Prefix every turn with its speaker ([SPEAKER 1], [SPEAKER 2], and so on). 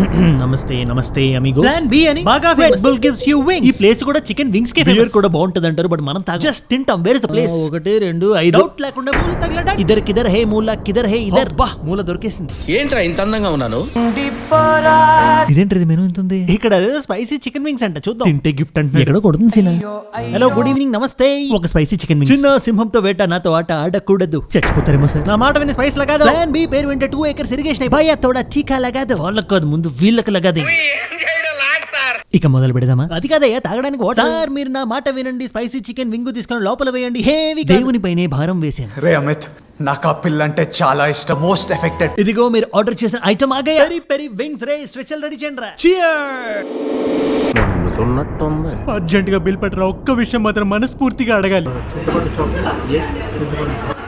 [SPEAKER 1] నమస్తే నమస్తే amigo
[SPEAKER 2] plan B అని
[SPEAKER 1] బాగా
[SPEAKER 2] Red
[SPEAKER 1] famous.
[SPEAKER 2] Bull gives you wings.
[SPEAKER 1] ఈ ప్లేస్ కూడా చికెన్ వింగ్స్ కే
[SPEAKER 2] Beer
[SPEAKER 1] కూడా బాగుంటది అంటారు బట్ మనం తాగం జస్ట్ తింటాం వేర్ ఇస్ ద ప్లేస్ ఒకటి రెండు ఐదు
[SPEAKER 2] డౌట్ లేకుండా మూల తగలడా
[SPEAKER 1] ఇద్దరు కిదర్ హే మూల కిదర్ హే ఇదర్ బా మూల దొరికేసింది
[SPEAKER 3] ఏంట్రా ఇంత అందంగా ఉన్నాను
[SPEAKER 1] ఇదేంటిది మెనూ ఎంత ఉంది ఇక్కడ స్పైసీ చికెన్ వింగ్స్ అంట చూద్దాం తింటే గిఫ్ట్ అంటే ఎక్కడ కొడుతుంది సీనా హలో గుడ్ ఈవినింగ్ నమస్తే ఒక స్పైసీ చికెన్ వింగ్స్ చిన్న సింహంతో వేట నాతో ఆట ఆడకూడదు చచ్చిపోతారేమో సార్ నా మాట విని స్పైస్ లగాదు ప్లాన్ బి పేరు వింటే టూ ఏకర్స్ ఇరిగేషన్ భయ తోడా టీకా లగాదు వాళ్ళకి కాదు ముందు వీళ్ళకి లగాది ఇక మొదలు పెడదామా అది కాదయ్యా తాగడానికి వాటర్ సార్ మీరు నా మాట వినండి స్పైసీ చికెన్ వింగు తీసుకొని లోపల వేయండి హేవి దేవుని పైనే భారం వేసాను
[SPEAKER 4] రే అమిత్ నాకు ఆ పిల్ల అంటే చాలా ఇష్టం మోస్ట్ ఎఫెక్టెడ్
[SPEAKER 1] ఇదిగో మీరు ఆర్డర్ చేసిన ఐటమ్ ఆగా పెరి పెరి వింగ్స్ రే స్పెషల్ రెడీ చేయండి రా
[SPEAKER 3] మండుతున్నట్టుంది
[SPEAKER 1] అర్జెంట్ గా బిల్ పట్టరా ఒక్క విషయం మాత్రం మనస్ఫూర్తిగా అడగాలి